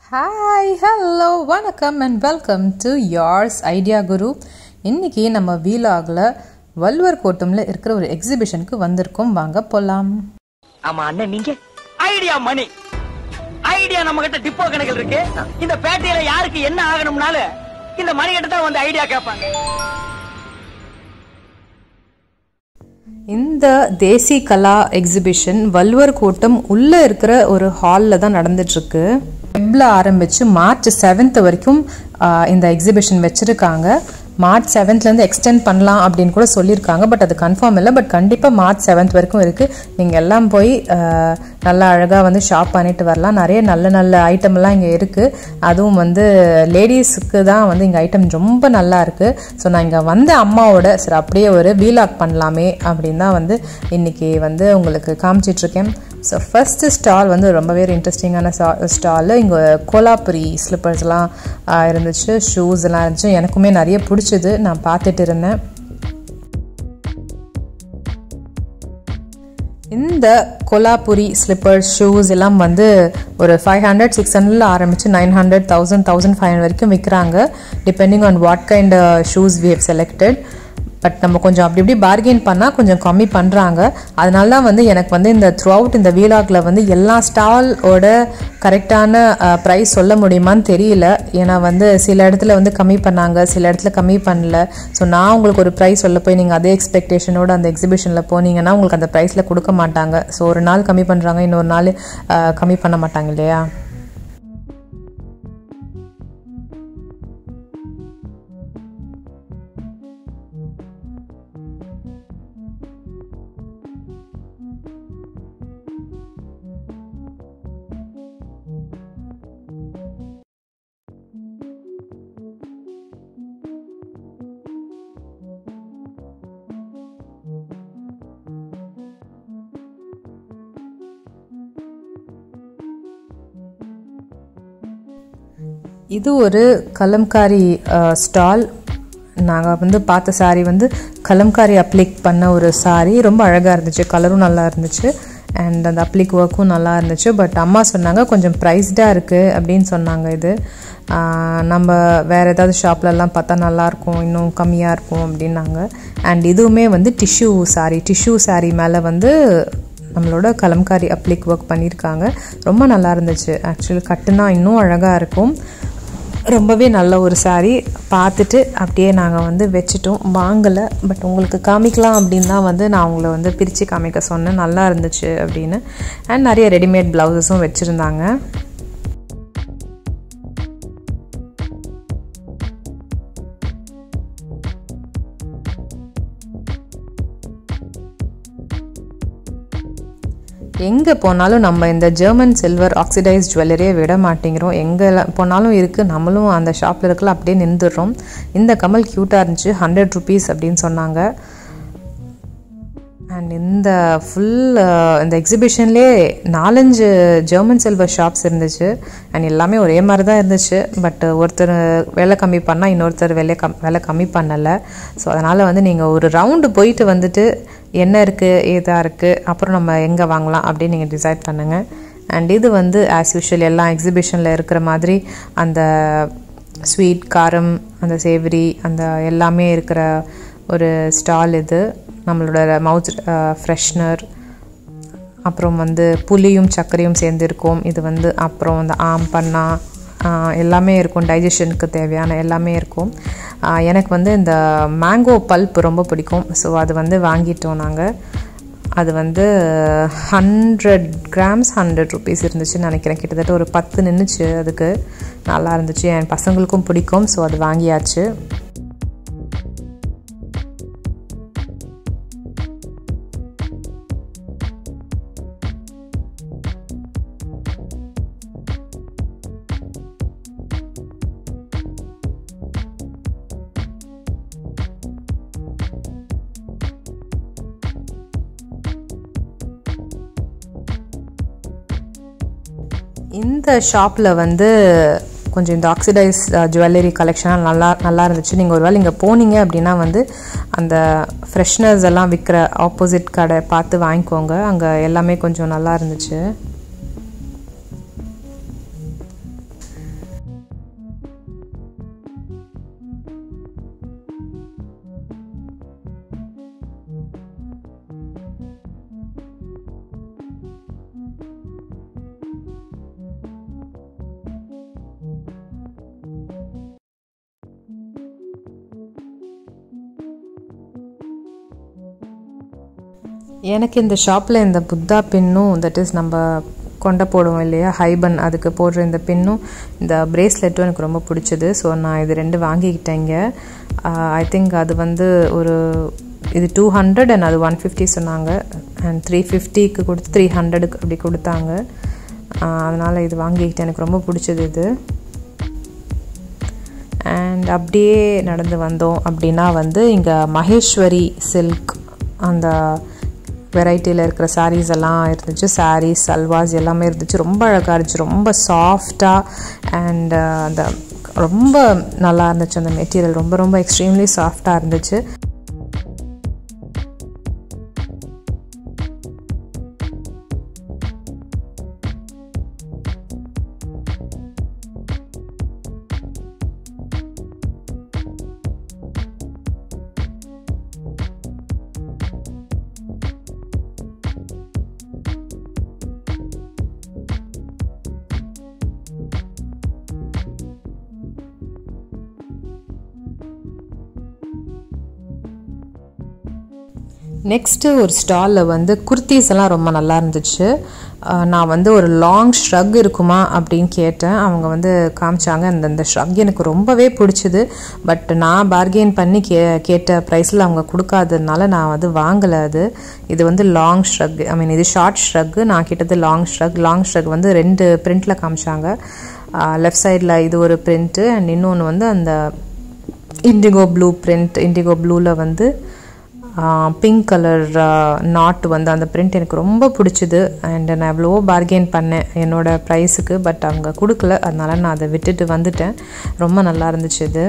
hi hello வணக்கம் and welcome to yours idea Guru இன்னைக்கு நம்ம வீலாகில் வல்வர் கோட்டமில் இருக்கிற ஒரு எக்ஸிபிஷனுக்கு வந்திருக்கோம் வாங்க போகலாம் ஆமா அண்ணன் நீங்க ஐடியா மணி ஐடியா நம்ம கிட்ட டிப்போ கணக்கில் இருக்கு இந்த பேட்டையில யாருக்கு என்ன ஆகணும்னாலும் இந்த மணி கிட்ட தான் வந்து ஐடியா கேட்பாங்க இந்த தேசி கலா எக்ஸிபிஷன் வல்வர் கோட்டம் உள்ளே இருக்கிற ஒரு ஹாலில் தான் நடந்துட்டுருக்கு வெப்பில் ஆரம்பித்து மார்ச் செவன்த் வரைக்கும் ஆஹ், இந்த எக்ஸிபிஷன் வச்சுருக்காங்க மார்ச் செவன்த்லேருந்து எக்ஸ்டெண்ட் பண்ணலாம் அப்படின்னு கூட சொல்லியிருக்காங்க பட் அது கன்ஃபார்ம் இல்லை பட் கண்டிப்பாக மார்ச் செவன்த் வரைக்கும் இருக்குது நீங்கள் எல்லாம் போய் ஆஹ், நல்லா அழகாக வந்து ஷாப் பண்ணிட்டு வரலாம் நிறைய நல்ல நல்ல ஐட்டம் எல்லாம் இங்கே இருக்குது அதுவும் வந்து லேடிஸுக்கு தான் வந்து இங்கே ஐட்டம் ரொம்ப நல்லா இருக்குது ஸோ நான் இங்கே வந்த அம்மாவோட சரி அப்படியே ஒரு வீலாக் பண்ணலாமே அப்படின்னு தான் வந்து இன்னைக்கு வந்து உங்களுக்கு காமிச்சிட்ருக்கேன் ஸோ ஃபஸ்ட்டு ஸ்டால் வந்து ரொம்பவே இன்ட்ரெஸ்டிங்கான ஸ்டாலு இங்கே கோலாபுரி ஸ்லிப்பர்ஸ்லாம் இருந்துச்சு ஷூஸ் எல்லாம் இருந்துச்சு எனக்குமே நிறைய பிடிச்சது நான் பார்த்துட்டு இருந்தேன் இந்த கொலாபுரி ஸ்லிப்பர் ஷூஸ் எல்லாம் வந்து ஒரு ஃபைவ் ஹண்ட்ரட் சிக்ஸ் ஹண்ட்ரட்ல ஆரம்பிச்சு nine hundred thousand thousand five hundred வரைக்கும் விற்கிறாங்க depending on what kind shoes we have selected but நம்ம கொஞ்சம் அப்படி இப்படி பார்கெயின் பண்ணால் கொஞ்சம் கம்மி பண்ணுறாங்க அதனால தான் வந்து எனக்கு வந்து இந்த த்ரூ அவுட் இந்த வீலாகில் வந்து எல்லா ஸ்டாலோட கரெக்டான ப்ரைஸ் சொல்ல முடியுமான்னு தெரியல ஏன்னா வந்து சில இடத்துல வந்து கம்மி பண்ணாங்க சில இடத்துல கம்மி பண்ணல ஸோ நான் உங்களுக்கு ஒரு ப்ரைஸ் சொல்ல போய் நீங்கள் அதே எக்ஸ்பெக்டேஷனோட அந்த எக்ஸிபிஷனில் போனீங்கன்னா உங்களுக்கு அந்த ப்ரைஸில் கொடுக்க மாட்டாங்க ஸோ ஒரு நாள் கம்மி பண்ணுறாங்க இன்னொரு நாள் அஹ், கம்மி பண்ண மாட்டாங்க இல்லையா இது ஒரு கலம்காரி ஸ்டால் நாங்கள் வந்து பார்த்த saree வந்து கலம்காரி அப்ளிக் பண்ண ஒரு saree ரொம்ப அழகாக இருந்துச்சு கலரும் நல்லா இருந்துச்சு அண்ட் அந்த அப்ளிக் ஒர்க்கும் நல்லா இருந்துச்சு பட் அம்மா சொன்னாங்க கொஞ்சம் ப்ரைஸ்டாக இருக்குது அப்படின்னு சொன்னாங்க இது ஆஹ் நம்ம வேறு ஏதாவது ஷாப்லலாம் பார்த்தா நல்லாயிருக்கும் இன்னும் கம்மியாக இருக்கும் அப்படின்னாங்க அண்ட் இதுவுமே வந்து டிஷ்யூ saree டிஷ்யூ saree மேலே வந்து நம்மளோட கலம்காரி அப்ளிக் ஒர்க் பண்ணியிருக்காங்க ரொம்ப நல்லா இருந்துச்சு ஆக்சுவலி கட்டுனா இன்னும் அழகாக இருக்கும் ரொம்பவே நல்ல ஒரு saree பார்த்துட்டு அப்படியே நாங்கள் வந்து வச்சுட்டோம் வாங்கலை பட் உங்களுக்கு காமிக்கலாம் அப்படின்னு தான் வந்து நான் உங்களை வந்து பிரித்து காமிக்க சொன்னேன் நல்லா இருந்துச்சு அப்படின்னு அண்ட் நிறைய ரெடிமேட் ப்ளவுஸஸும் வச்சுருந்தாங்க எங்கே போனாலும் நம்ம இந்த ஜெர்மன் சில்வர் ஆக்சிடைஸ் ஜுவல்லரியை விட மாட்டேங்கிறோம் எங்கே போனாலும் இருக்குது நம்மளும் அந்த ஷாப்பில் இருக்கலாம் அப்படியே நின்றுடுறோம் இந்த கமல் க்யூட்டாக இருந்துச்சு ஹண்ட்ரட் ருபீஸ் அப்படின்னு சொன்னாங்க அண்ட் இந்த ஃபுல் இந்த எக்ஸிபிஷன்லேயே நாலஞ்சு ஜெர்மன் சில்வர் ஷாப்ஸ் இருந்துச்சு அண்ட் எல்லாமே ஒரே மாதிரி தான் இருந்துச்சு பட் ஒருத்தர் விலை கம்மி பண்ணால் இன்னொருத்தர் விலை கம் விலை கம்மி பண்ணலை ஸோ அதனால் வந்து நீங்கள் ஒரு ரவுண்டு போயிட்டு வந்துட்டு என்ன இருக்குது ஏதாக இருக்குது அப்புறம் நம்ம எங்கே வாங்கலாம் அப்படின்னு நீங்கள் டிசைட் பண்ணுங்கள் அண்ட் இது வந்து ஆஸ் யூஷுவல் எல்லா எக்ஸிபிஷனில் இருக்கிற மாதிரி அந்த ஸ்வீட் காரம் அந்த சேவரி அந்த எல்லாமே இருக்கிற ஒரு ஸ்டால் இது நம்மளோட மவுத் ஃப்ரெஷ்னர் அப்புறம் வந்து புளியும் சர்க்கரையும் சேர்ந்துருக்கும் இது வந்து அப்புறம் அந்த ஆம் பண்ணா ஆஹ் எல்லாமே இருக்கும் டைஜஷனுக்கு தேவையான எல்லாமே இருக்கும் ஆஹ் எனக்கு வந்து இந்த மேங்கோ பல்ப் ரொம்ப பிடிக்கும் ஸோ அது வந்து வாங்கிட்டோம் நாங்கள் அது வந்து ஹண்ட்ரட் கிராம்ஸ் ஹண்ட்ரட் ருபீஸ் இருந்துச்சுன்னு நினைக்கிறேன் கிட்டத்தட்ட ஒரு பத்து நின்றுச்சு அதுக்கு நல்லா இருந்துச்சு என் பசங்களுக்கும் பிடிக்கும் ஸோ அது வாங்கியாச்சு இந்த ஷாப்பில் வந்து கொஞ்சம் இந்த ஆக்சிடைஸ் ஜுவல்லரி கலெக்ஷனாக நல்லா நல்லா இருந்துச்சு நீங்கள் ஒருவேளை இங்கே போனீங்க அப்படின்னா வந்து அந்த ஃப்ரெஷ்னர்ஸ் எல்லாம் விற்கிற ஆப்போசிட் கடை பார்த்து வாங்கிக்கோங்க அங்கே எல்லாமே கொஞ்சம் நல்லா இருந்துச்சு எனக்கு இந்த ஷாப்பில் இந்த புத்தா பின்னும் தட் இஸ் நம்ம கொண்ட போடுவோம் இல்லையா ஹைபன் அதுக்கு போடுற இந்த பின்னும் இந்த பிரேஸ்லெட்டும் எனக்கு ரொம்ப பிடிச்சது ஸோ நான் இது ரெண்டு வாங்கிக்கிட்டேங்க ஐ திங்க் அது வந்து ஒரு இது டூ ஹண்ட்ரட் அண்ட் அது ஒன் ஃபிஃப்டி சொன்னாங்க அண்ட் த்ரீ ஃபிஃப்டிக்கு கொடுத்து த்ரீ ஹண்ட்ரடுக்கு அப்படி கொடுத்தாங்க அதனால் இது வாங்கிக்கிட்டேன் எனக்கு ரொம்ப பிடிச்சது இது அண்ட் அப்படியே நடந்து வந்தோம் அப்படின்னா வந்து இங்கே மகேஸ்வரி சில்க் அந்த வெரைட்டியில் இருக்கிற சாரீஸ் எல்லாம் இருந்துச்சு சாரீஸ் சல்வாஸ் எல்லாமே இருந்துச்சு ரொம்ப அழகாக இருந்துச்சு ரொம்ப சாஃப்டாக அண்ட் அந்த ரொம்ப நல்லா இருந்துச்சு அந்த மெட்டீரியல் ரொம்ப ரொம்ப எக்ஸ்ட்ரீம்லி சாஃப்டாக இருந்துச்சு நெக்ஸ்ட்டு ஒரு ஸ்டாலில் வந்து குர்த்திஸ் எல்லாம் ரொம்ப நல்லா இருந்துச்சு நான் வந்து ஒரு லாங் ஷ்ரக் இருக்குமா அப்படின்னு கேட்டேன் அவங்க வந்து காமிச்சாங்க அந்த அந்த ஷ்ரக் எனக்கு ரொம்பவே பிடிச்சிது பட் நான் பார்கெயின் பண்ணி கே கேட்ட ப்ரைஸில் அவங்க கொடுக்காததுனால நான் வந்து வாங்கலை அது இது வந்து லாங் ஷ்ரக் ஐ மீன் இது ஷார்ட் ஷ்ரக் நான் கேட்டது லாங் ஷ்ரக் லாங் ஷ்ரக் வந்து ரெண்டு பிரிண்டில் காமிச்சாங்க லெஃப்ட் சைடில் இது ஒரு பிரிண்ட்டு அண்ட் இன்னொன்று வந்து அந்த இண்டிகோ ப்ளூ பிரிண்ட் இண்டிகோ ப்ளூவில் வந்து பிங்க் கலர் நாட் வந்து அந்த பிரிண்ட் எனக்கு ரொம்ப பிடிச்சிது அண்ட் நான் எவ்வளவோ பார்கெயின் பண்ணேன் என்னோடய ப்ரைஸுக்கு பட் அவங்க கொடுக்கல அதனால நான் அதை விட்டுட்டு வந்துட்டேன் ரொம்ப நல்லா இருந்துச்சு இது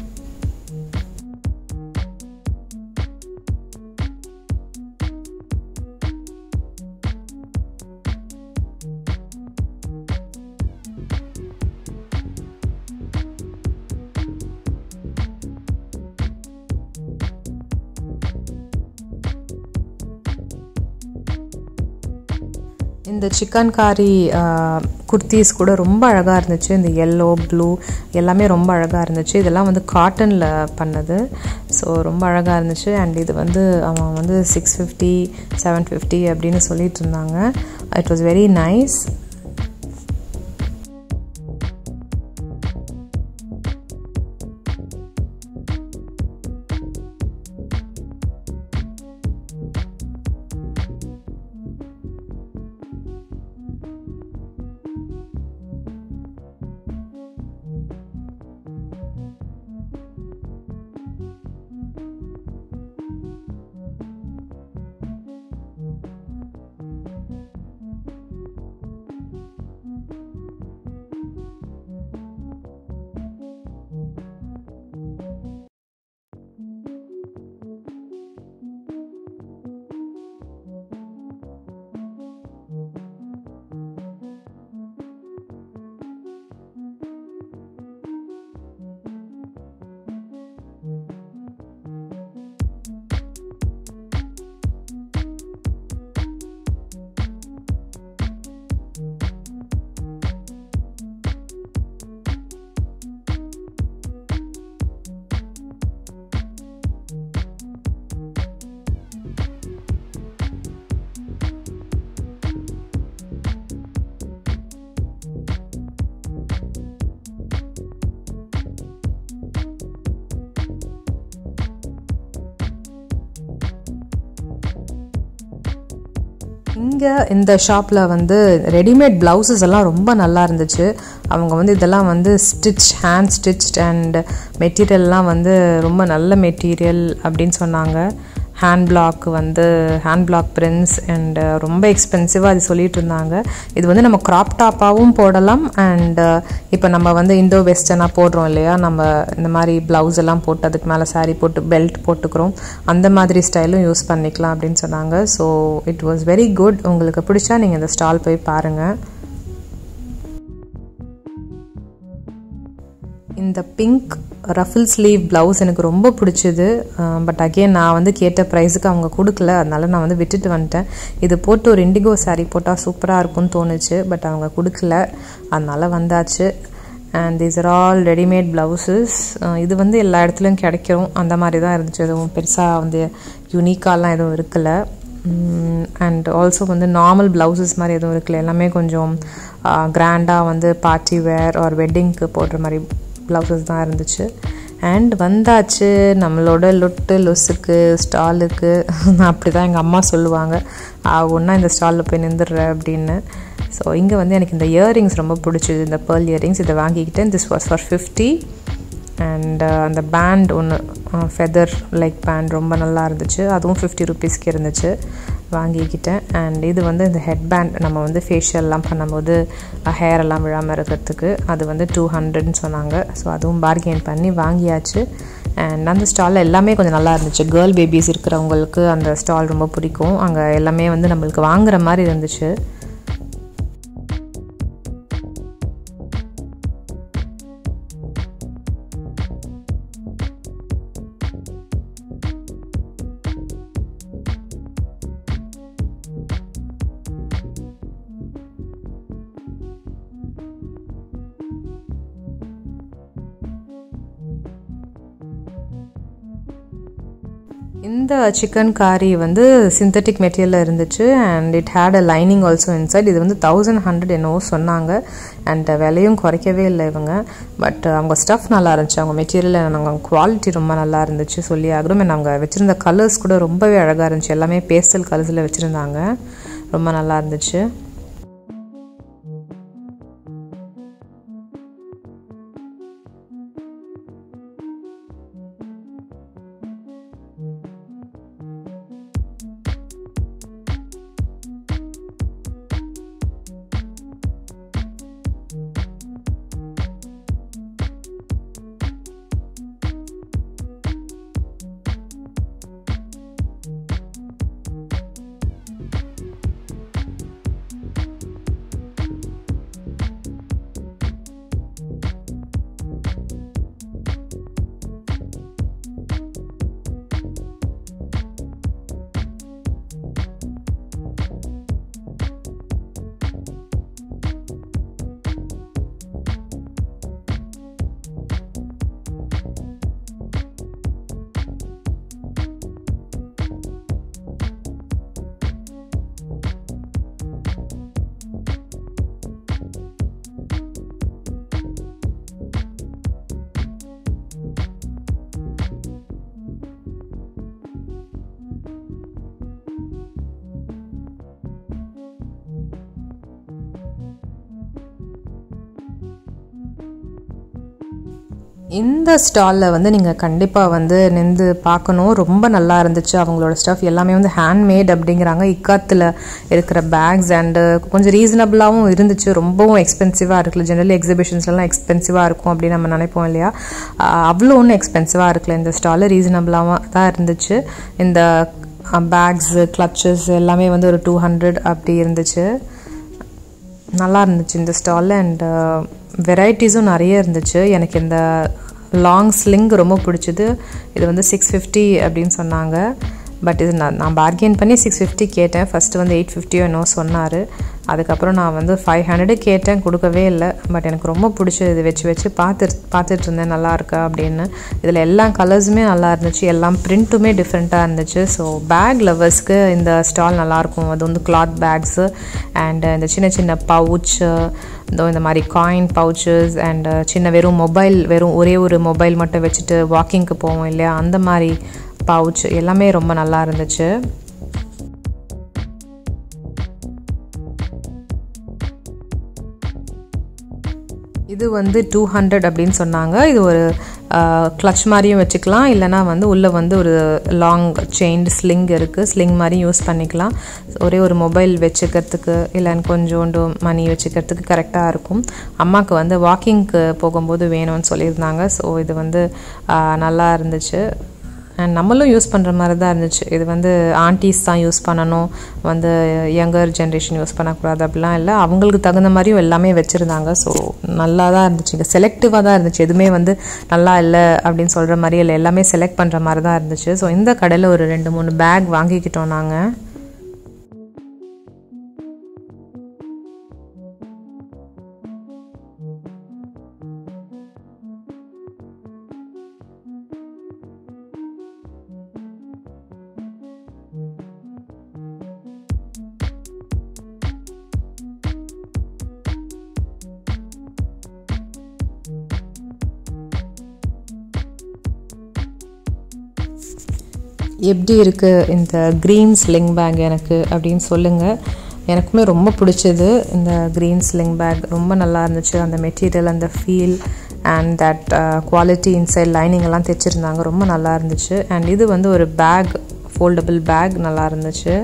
இந்த சிக்கன் காரி குர்த்திஸ் கூட ரொம்ப அழகாக இருந்துச்சு இந்த எல்லோ ப்ளூ எல்லாமே ரொம்ப அழகாக இருந்துச்சு இதெல்லாம் வந்து காட்டனில் பண்ணது ஸோ ரொம்ப அழகாக இருந்துச்சு அண்ட் இது வந்து அவன் வந்து சிக்ஸ் ஃபிஃப்டி செவன் ஃபிஃப்டி அப்படின்னு சொல்லிட்டு இருந்தாங்க இட் வாஸ் வெரி நைஸ் இங்கே இந்த ஷாப்பில் வந்து ரெடிமேட் ப்ளவுசஸ் எல்லாம் ரொம்ப நல்லா இருந்துச்சு அவங்க வந்து இதெல்லாம் வந்து ஸ்டிச் ஹேண்ட் ஸ்டிச் அண்ட் மெட்டீரியல்லாம் வந்து ரொம்ப நல்ல மெட்டீரியல் அப்படின்னு சொன்னாங்க ஹேண்ட் பிளாக் வந்து ஹேண்ட் பிளாக் பிரிண்ட்ஸ் அண்ட் ரொம்ப எக்ஸ்பென்சிவாக அது சொல்லிட்டு இருந்தாங்க இது வந்து நம்ம க்ராப் டாப்பாகவும் போடலாம் அண்ட் இப்போ நம்ம வந்து இந்தோ வெஸ்டர்னாக போடுறோம் இல்லையா நம்ம இந்த மாதிரி ப்ளவுஸ் எல்லாம் போட்டு அதுக்கு மேலே சாரீ போட்டு பெல்ட் போட்டுக்கிறோம் அந்த மாதிரி ஸ்டைலும் யூஸ் பண்ணிக்கலாம் அப்படின்னு சொன்னாங்க so it was very good உங்களுக்கு பிடிச்சா நீங்கள் இந்த ஸ்டால் போய் பாருங்கள் இந்த பிங்க் ரஃபில் ஸ்லீவ் ப்ளவுஸ் எனக்கு ரொம்ப பிடிச்சிது பட் அகெயின் நான் வந்து கேட்ட ப்ரைஸுக்கு அவங்க கொடுக்கல அதனால நான் வந்து விட்டுட்டு வந்துட்டேன் இது போட்டு ஒரு இண்டிகோ சாரீ போட்டால் சூப்பராக இருக்கும்னு தோணுச்சு பட் அவங்க கொடுக்கல அதனால வந்தாச்சு and these are all readymade blouses இது வந்து எல்லா இடத்துலையும் கிடைக்கும் அந்த மாதிரி தான் இருந்துச்சு எதுவும் பெருசாக வந்து யூனிக்காலாம் எதுவும் இருக்கல அண்ட் ஆல்சோ வந்து நார்மல் ப்ளவுசஸ் மாதிரி எதுவும் இருக்குல்ல எல்லாமே கொஞ்சம் கிராண்டாக வந்து பார்ட்டி வேர் ஆர் வெட்டிங்க்கு போடுற மாதிரி ப்ளவுசஸ் தான் இருந்துச்சு அண்ட் வந்தாச்சு நம்மளோட லொட்டு லொசுக்கு ஸ்டாலுக்கு அப்படி தான் எங்கள் அம்மா சொல்லுவாங்க ஒன்றா இந்த ஸ்டாலில் போய் நின்றுடுற அப்படின்னு ஸோ இங்கே வந்து எனக்கு இந்த இயரிங்ஸ் ரொம்ப பிடிச்சிது இந்த பேர்ல் இயரிங்ஸ் இதை வாங்கிக்கிட்டேன் this was for fifty and அந்த பேண்ட் ஒன்று ஃபெதர் லைக் பேண்ட் ரொம்ப நல்லா இருந்துச்சு அதுவும் ஃபிஃப்டி ருபீஸ்க்கு இருந்துச்சு வாங்கிக்கிட்டேன் அண்ட் இது வந்து இந்த ஹெட் பேண்ட் நம்ம வந்து ஃபேஷியல்லாம் பண்ணும்போது ஹேர் எல்லாம் விழாமல் இருக்கிறதுக்கு அது வந்து டூ ஹண்ட்ரட்னு சொன்னாங்க ஸோ அதுவும் பார்கெயின் பண்ணி வாங்கியாச்சு அண்ட் அந்த ஸ்டாலில் எல்லாமே கொஞ்சம் நல்லா இருந்துச்சு கேர்ள் பேபிஸ் இருக்கிறவங்களுக்கு அந்த ஸ்டால் ரொம்ப பிடிக்கும் அங்கே எல்லாமே வந்து நம்மளுக்கு வாங்குற மாதிரி இருந்துச்சு இந்த சிக்கன் காரி வந்து சிந்தட்டிக் மெட்டீரியலில் இருந்துச்சு and it had a lining also inside இது வந்து தௌசண்ட் ஹண்ட்ரட் என்னவோ சொன்னாங்க அண்ட் விலையும் குறைக்கவே இல்லை இவங்க பட் அவங்க ஸ்டஃப் நல்லா இருந்துச்சு அவங்க மெட்டீரியல் அவங்க குவாலிட்டி ரொம்ப நல்லா இருந்துச்சு சொல்லி ஆகணும் அண்ட் அவங்க வச்சுருந்த கலர்ஸ் கூட ரொம்பவே அழகாக இருந்துச்சு எல்லாமே பேஸ்டல் கலர்ஸில் வச்சுருந்தாங்க ரொம்ப நல்லா இருந்துச்சு இந்த ஸ்டாலில் வந்து நீங்கள் கண்டிப்பாக வந்து நின்று பார்க்கணும் ரொம்ப நல்லா இருந்துச்சு அவங்களோட ஸ்டஃப் எல்லாமே வந்து ஹேண்ட்மேட் அப்படிங்கிறாங்க இக்காத்தில் இருக்கிற பேக்ஸ் அண்டு கொஞ்சம் ரீசனபிளாகவும் இருந்துச்சு ரொம்பவும் எக்ஸ்பென்சிவாக இருக்குல்ல ஜெனரலி எக்ஸிபிஷன்ஸ்லாம் எக்ஸ்பென்சிவாக இருக்கும் அப்படின்னு நம்ம நினைப்போம் இல்லையா அவ்வளோ ஒன்றும் எக்ஸ்பென்சிவாக இருக்குல்ல இந்த ஸ்டாலில் ரீசனபிளாக தான் இருந்துச்சு இந்த பேக்ஸு கிளச்சஸ் எல்லாமே வந்து ஒரு டூ ஹண்ட்ரட் அப்படி இருந்துச்சு நல்லா இருந்துச்சு இந்த ஸ்டாலில் அண்ட் வெரைட்டிஸும் நிறைய இருந்துச்சு எனக்கு இந்த லாங் ஸ்லிங் ரொம்ப பிடிச்சிது இது வந்து சிக்ஸ் ஃபிஃப்டி அப்படின்னு சொன்னாங்க பட் இது நான் நான் பார்கெயின் பண்ணி சிக்ஸ் ஃபிஃப்டி கேட்டேன் ஃபஸ்ட்டு வந்து எயிட் ஃபிஃப்டியோ என்னவோ சொன்னார் அதுக்கப்புறம் நான் வந்து ஃபைவ் ஹண்ட்ரடு கேட்டேன் கொடுக்கவே இல்லை பட் எனக்கு ரொம்ப பிடிச்சது இது வச்சு வச்சு பார்த்து பார்த்துட்டு இருந்தேன் நல்லா இருக்கா அப்படின்னு இதில் எல்லா கலர்ஸுமே நல்லா இருந்துச்சு எல்லாம் பிரிண்ட்டுமே டிஃப்ரெண்ட்டாக இருந்துச்சு ஸோ பேக் லவர்ஸ்க்கு இந்த ஸ்டால் நல்லாயிருக்கும் அது வந்து கிளாத் பேக்ஸு அண்ட் இந்த சின்ன சின்ன பவுச்சு இதோ இந்த மாதிரி காயின் பவுச்சஸ் அண்ட் சின்ன வெறும் மொபைல் வெறும் ஒரே ஒரு மொபைல் மட்டும் வச்சுட்டு வாக்கிங்க்கு போவோம் இல்லையா அந்த மாதிரி பவுச் எல்லாமே ரொம்ப நல்லா இருந்துச்சு இது வந்து டூ ஹண்ட்ரட் அப்படின்னு சொன்னாங்க இது ஒரு கிளச் மாதிரியும் வச்சுக்கலாம் இல்லைனா வந்து உள்ளே வந்து ஒரு லாங் செயின்டு ஸ்லிங் இருக்குது ஸ்லிங் மாதிரியும் யூஸ் பண்ணிக்கலாம் ஒரே ஒரு மொபைல் வச்சுக்கிறதுக்கு இல்லைன்னு கொஞ்சோண்டு மணி வச்சுக்கிறதுக்கு கரெக்டாக இருக்கும் அம்மாவுக்கு வந்து வாக்கிங்க்கு போகும்போது வேணும்னு சொல்லியிருந்தாங்க ஸோ இது வந்து நல்லா இருந்துச்சு அண்ட் நம்மளும் யூஸ் பண்ணுற மாதிரி தான் இருந்துச்சு இது வந்து ஆன்டிஸ் தான் யூஸ் பண்ணணும் வந்து யங்கர் ஜென்ரேஷன் யூஸ் பண்ணக்கூடாது அப்படிலாம் இல்லை அவங்களுக்கு தகுந்த மாதிரியும் எல்லாமே வச்சுருந்தாங்க ஸோ நல்லா தான் இருந்துச்சு இங்கே செலக்டிவாக தான் இருந்துச்சு எதுவுமே வந்து நல்லா இல்லை அப்படின்னு சொல்கிற மாதிரி இல்லை எல்லாமே செலக்ட் பண்ணுற மாதிரி தான் இருந்துச்சு ஸோ இந்த கடையில் ஒரு ரெண்டு மூணு பேக் வாங்கிக்கிட்டோம் நாங்கள் எப்படி இருக்குது இந்த க்ரீன் ஸ்லிங் பேக் எனக்கு அப்படின்னு சொல்லுங்கள் எனக்குமே ரொம்ப பிடிச்சது இந்த க்ரீன் ஸ்லிங் பேக் ரொம்ப நல்லா இருந்துச்சு அந்த மெட்டீரியல் அந்த feel and that quality inside lining எல்லாம் தைச்சிருந்தாங்க ரொம்ப நல்லா இருந்துச்சு அண்ட் இது வந்து ஒரு பேக் ஃபோல்டபுள் பேக் நல்லா இருந்துச்சு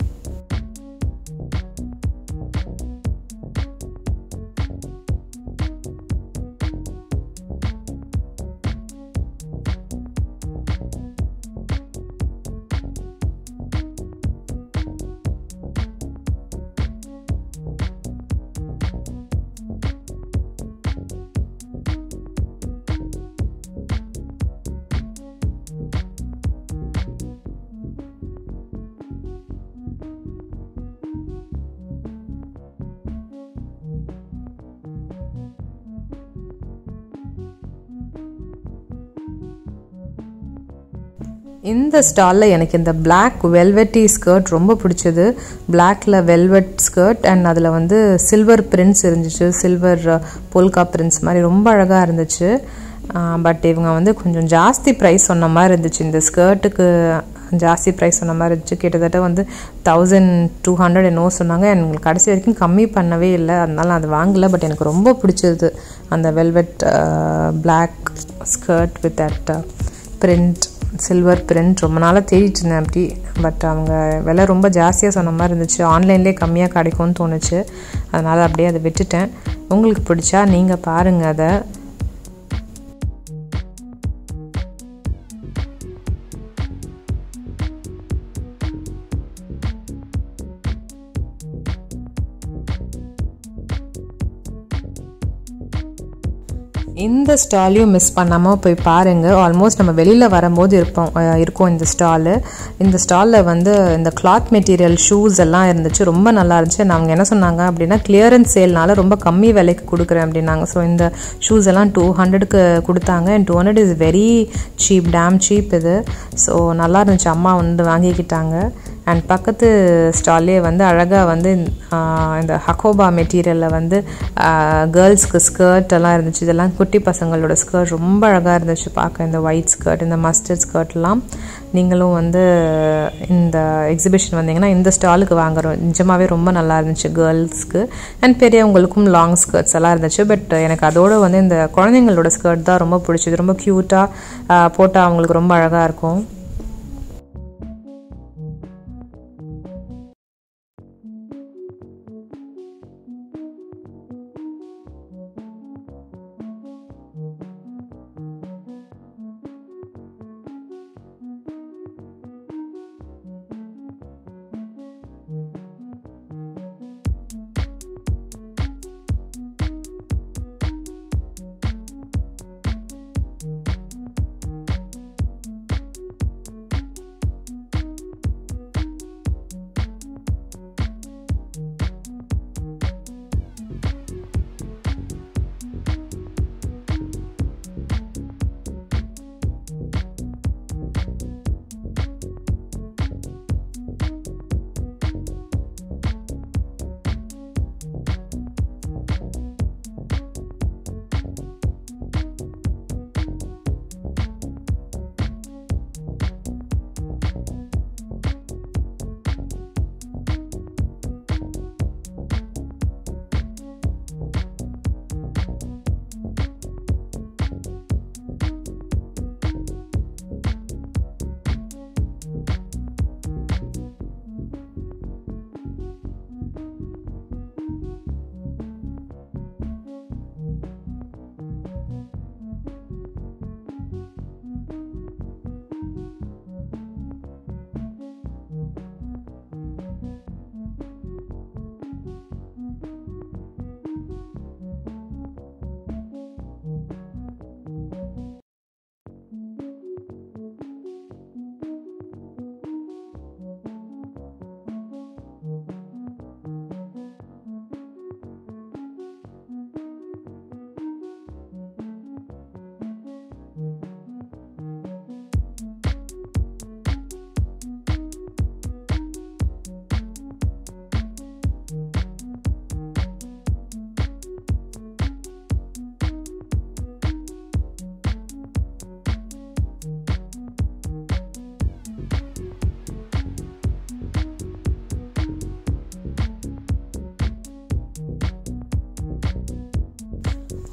இந்த ஸ்டாலில் எனக்கு இந்த பிளாக் வெல்வெட்டி ஸ்கர்ட் ரொம்ப பிடிச்சது பிளாக்ல வெல்வெட் ஸ்கர்ட் அண்ட் அதில் வந்து சில்வர் பிரிண்ட்ஸ் இருந்துச்சு சில்வர் பொல்கா பிரிண்ட்ஸ் மாதிரி ரொம்ப அழகாக இருந்துச்சு பட் இவங்க வந்து கொஞ்சம் ஜாஸ்தி ப்ரைஸ் சொன்ன மாதிரி இருந்துச்சு இந்த ஸ்கர்ட்டுக்கு ஜாஸ்தி ப்ரைஸ் சொன்ன மாதிரி இருந்துச்சு கிட்டத்தட்ட வந்து தௌசண்ட் டூ ஹண்ட்ரட் என்னவோ சொன்னாங்க எங்களுக்கு கடைசி வரைக்கும் கம்மி பண்ணவே இல்லை அதனால அது வாங்கலை பட் எனக்கு ரொம்ப பிடிச்சது அந்த velvet black skirt with that print silver print ரொம்ப நாளாக தேடிட்டு இருந்தேன் அப்படி பட் அவங்க விலை ரொம்ப ஜாஸ்தியாக சொன்ன மாதிரி இருந்துச்சு ஆன்லைன்லேயே கம்மியாக கிடைக்கும்னு தோணுச்சு அதனால் அப்படியே அதை விட்டுட்டேன் உங்களுக்கு பிடிச்சா நீங்கள் பாருங்கள் அதை இந்த ஸ்டாலையும் மிஸ் பண்ணாமல் போய் பாருங்கள் ஆல்மோஸ்ட் நம்ம வெளியில் வரும்போது இருப்போம் இருக்கும் இந்த ஸ்டாலு இந்த ஸ்டாலில் வந்து இந்த கிளாத் மெட்டீரியல் ஷூஸ் எல்லாம் இருந்துச்சு ரொம்ப நல்லா இருந்துச்சு அவங்க என்ன சொன்னாங்க அப்படின்னா கிளியரன்ஸ் சேல்னால ரொம்ப கம்மி விலைக்கு கொடுக்குறேன் அப்படின்னாங்க ஸோ இந்த ஷூஸ் எல்லாம் டூ ஹண்ட்ரடுக்கு கொடுத்தாங்க and two hundred is very cheap damn cheap இது ஸோ நல்லா இருந்துச்சு அம்மா வந்து வாங்கிக்கிட்டாங்க அண்ட் பக்கத்து ஸ்டால்லே வந்து அழகாக வந்து இந்த ஹக்கோபா மெட்டீரியலில் வந்து கேர்ள்ஸ்க்கு ஸ்கர்ட் எல்லாம் இருந்துச்சு இதெல்லாம் குட்டி பசங்களோட ஸ்கர்ட் ரொம்ப அழகாக இருந்துச்சு பார்க்க இந்த ஒயிட் ஸ்கர்ட் இந்த மஸ்டர்ட் ஸ்கர்ட்லாம் நீங்களும் வந்து இந்த எக்ஸிபிஷன் வந்தீங்கன்னா இந்த ஸ்டாலுக்கு வாங்குறோம் நிஜமாகவே ரொம்ப நல்லா இருந்துச்சு கேர்ள்ஸ்க்கு அண்ட் பெரியவங்களுக்கும் லாங் ஸ்கர்ட்ஸ் எல்லாம் இருந்துச்சு பட் எனக்கு அதோடு வந்து இந்த குழந்தைங்களோட ஸ்கர்ட் தான் ரொம்ப பிடிச்சது ரொம்ப க்யூட்டாக போட்டால் அவங்களுக்கு ரொம்ப அழகாக இருக்கும்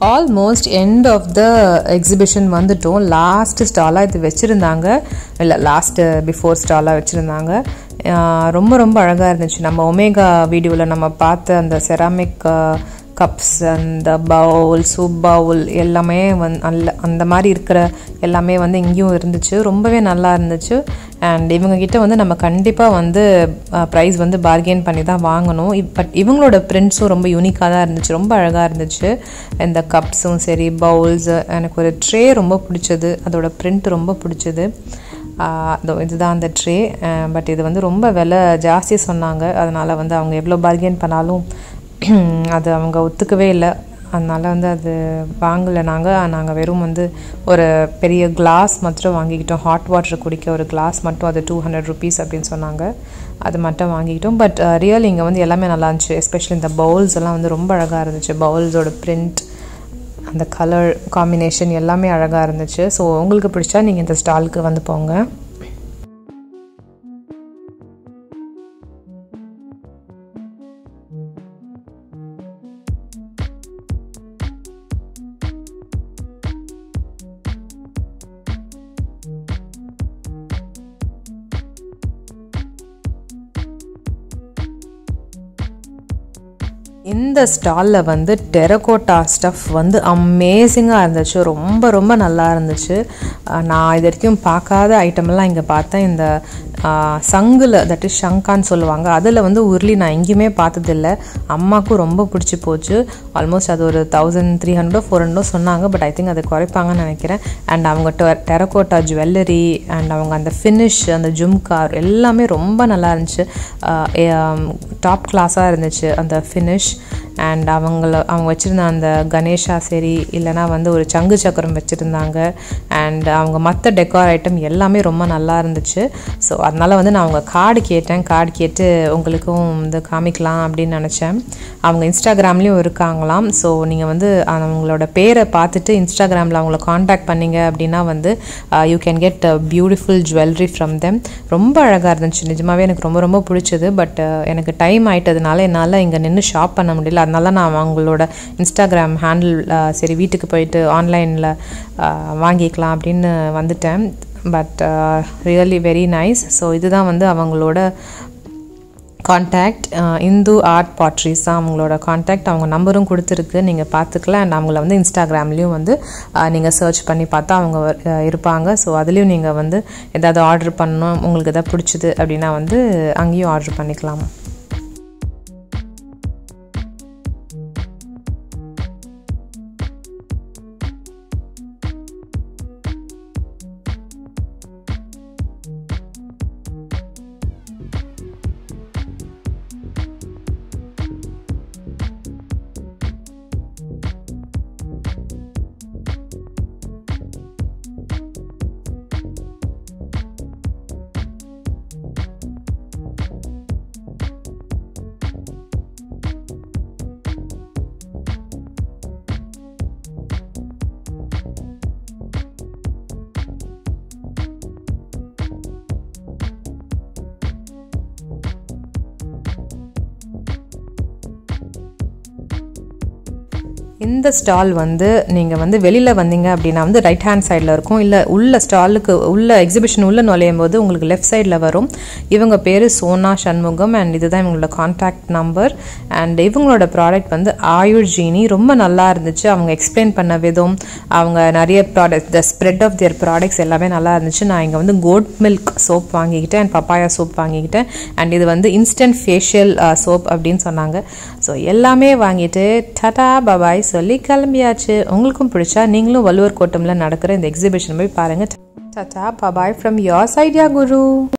almost end of the exhibition வந்துட்டோம் லாஸ்ட் ஸ்டாலாக இது வச்சுருந்தாங்க இல்லை லாஸ்ட்டு பிஃபோர் ஸ்டாலாக வச்சுருந்தாங்க ரொம்ப ரொம்ப அழகாக இருந்துச்சு நம்ம ஒமேகா வீடியோவில் நம்ம பார்த்த அந்த செராமிக் கப்ஸ் அந்த பவுல் சூப் பவுல் எல்லாமே வந் அல்ல அந்த மாதிரி இருக்கிற எல்லாமே வந்து இங்கேயும் இருந்துச்சு ரொம்பவே நல்லா இருந்துச்சு அண்ட் இவங்கக்கிட்ட வந்து நம்ம கண்டிப்பாக வந்து ப்ரைஸ் வந்து பார்கெயின் பண்ணி தான் வாங்கணும் பட் இவங்களோட பிரிண்ட்ஸும் ரொம்ப யூனிக்காக தான் இருந்துச்சு ரொம்ப அழகாக இருந்துச்சு இந்த கப்ஸும் சரி பவுல்ஸ் எனக்கு ஒரு ட்ரே ரொம்ப பிடிச்சது அதோட பிரிண்ட் ரொம்ப பிடிச்சது அதோ இதுதான் அந்த ட்ரே பட் இது வந்து ரொம்ப விலை ஜாஸ்தி சொன்னாங்க அதனால் வந்து அவங்க எவ்வளோ பார்கெயின் பண்ணாலும் அது அவங்க ஒத்துக்கவே இல்லை அதனால் வந்து அது வாங்கலை நாங்கள் நாங்கள் வெறும் வந்து ஒரு பெரிய கிளாஸ் மட்டும் வாங்கிக்கிட்டோம் ஹாட் வாட்டர் குடிக்க ஒரு கிளாஸ் மட்டும் அது டூ ஹண்ட்ரட் ருபீஸ் அப்படின்னு சொன்னாங்க அது மட்டும் வாங்கிக்கிட்டோம் பட் ரியல் இங்கே வந்து எல்லாமே நல்லா இருந்துச்சு எஸ்பெஷலி இந்த பவுல்ஸ் எல்லாம் வந்து ரொம்ப அழகாக இருந்துச்சு பவுல்ஸோட பிரிண்ட் அந்த கலர் காம்பினேஷன் எல்லாமே அழகாக இருந்துச்சு ஸோ உங்களுக்கு பிடிச்சா நீங்கள் இந்த ஸ்டாலுக்கு வந்து போங்க இந்த ஸ்டாலில் வந்து டெரகோட்டா ஸ்டஃப் வந்து அமேசிங்காக இருந்துச்சு ரொம்ப ரொம்ப நல்லா இருந்துச்சு நான் இது வரைக்கும் பார்க்காத ஐட்டமெல்லாம் இங்கே பார்த்தேன் இந்த சங்குல தட் இஸ் ஷங்கான்னு சொல்லுவாங்க அதில் வந்து உருளி நான் எங்கேயுமே பார்த்ததில்ல அம்மாவுக்கும் ரொம்ப பிடிச்சி போச்சு ஆல்மோஸ்ட் அது ஒரு தௌசண்ட் த்ரீ ஹண்ட்ரடோ ஃபோர் ஹண்ட்ரடோ சொன்னாங்க பட் ஐ திங்க் அதை குறைப்பாங்கன்னு நினைக்கிறேன் அண்ட் அவங்க டெரகோட்டா ஜுவல்லரி அண்ட் அவங்க அந்த ஃபினிஷ் அந்த ஜும்கார் எல்லாமே ரொம்ப நல்லா இருந்துச்சு டாப் கிளாஸாக இருந்துச்சு அந்த ஃபினிஷ் அண்ட் அவங்கள அவங்க வச்சுருந்த அந்த கணேஷா சரி இல்லைனா வந்து ஒரு சங்கு சக்கரம் வச்சுருந்தாங்க அண்ட் அவங்க மற்ற டெக்கார் ஐட்டம் எல்லாமே ரொம்ப நல்லா இருந்துச்சு ஸோ அதனால் வந்து நான் அவங்க கார்டு கேட்டேன் கார்டு கேட்டு உங்களுக்கும் வந்து காமிக்கலாம் அப்படின்னு நினச்சேன் அவங்க இன்ஸ்டாகிராம்லேயும் இருக்காங்களாம் ஸோ நீங்கள் வந்து அவங்களோட பேரை பார்த்துட்டு இன்ஸ்டாகிராமில் அவங்கள காண்டாக்ட் பண்ணிங்க அப்படின்னா வந்து you can get beautiful jewellery from them ரொம்ப அழகாக இருந்துச்சு நிஜமாகவே எனக்கு ரொம்ப ரொம்ப பிடிச்சது பட் எனக்கு டைம் ஆயிட்டதுனால என்னால் இங்கே நின்று ஷாப் பண்ண முடியல அதனால நான் அவங்களோட இன்ஸ்டாகிராம் ஹேண்டில் சரி வீட்டுக்கு போயிட்டு ஆன்லைனில் வாங்கிக்கலாம் அப்படின்னு வந்துட்டேன் but really very nice so இதுதான் வந்து அவங்களோட காண்டாக்ட் இந்து ஆர்ட் பாட்ரிஸ் தான் அவங்களோட காண்டாக்ட் அவங்க நம்பரும் கொடுத்துருக்கு நீங்கள் பார்த்துக்கலாம் அண்ட் அவங்கள வந்து இன்ஸ்டாகிராம்லேயும் வந்து நீங்கள் சர்ச் பண்ணி பார்த்தா அவங்க இருப்பாங்க ஸோ அதுலேயும் நீங்கள் வந்து எதாவது ஆர்டர் பண்ணணும் உங்களுக்கு எதாவது பிடிச்சிது அப்படின்னா வந்து அங்கேயும் ஆர்டர் பண்ணிக்கலாம் இந்த ஸ்டால் வந்து நீங்கள் வந்து வெளியில் வந்தீங்க அப்படின்னா வந்து ரைட் ஹேண்ட் சைடில் இருக்கும் இல்லை உள்ள ஸ்டாலுக்கு உள்ள எக்ஸிபிஷன் உள்ள நுழையும் போது உங்களுக்கு லெஃப்ட் சைடில் வரும் இவங்க பேர் சோனா சண்முகம் அண்ட் இதுதான் இவங்களோட கான்டாக்ட் நம்பர் அண்ட் இவங்களோட ப்ராடக்ட் வந்து ஆயுள் ஜீனி ரொம்ப நல்லா இருந்துச்சு அவங்க எக்ஸ்பிளைன் பண்ண விதம் அவங்க நிறைய product the spread of their products எல்லாமே நல்லா இருந்துச்சு நான் இங்கே வந்து கோட் மில்க் சோப் வாங்கிக்கிட்டேன் அண்ட் பப்பாயா சோப் வாங்கிக்கிட்டேன் அண்ட் இது வந்து இன்ஸ்டன்ட் ஃபேஷியல் சோப் அப்படின்னு சொன்னாங்க ஸோ எல்லாமே வாங்கிட்டு டடா பபாய் சொல்லி கிளம்பியாச்சு உங்களுக்கும் பிடிச்சா நீங்களும் வள்ளுவர் கோட்டமில் நடக்கிற இந்த எக்ஸிபிஷன் போய் பாருங்கள் டட்டா பபாய் ஃப்ரம் யோர் சைடியா குரு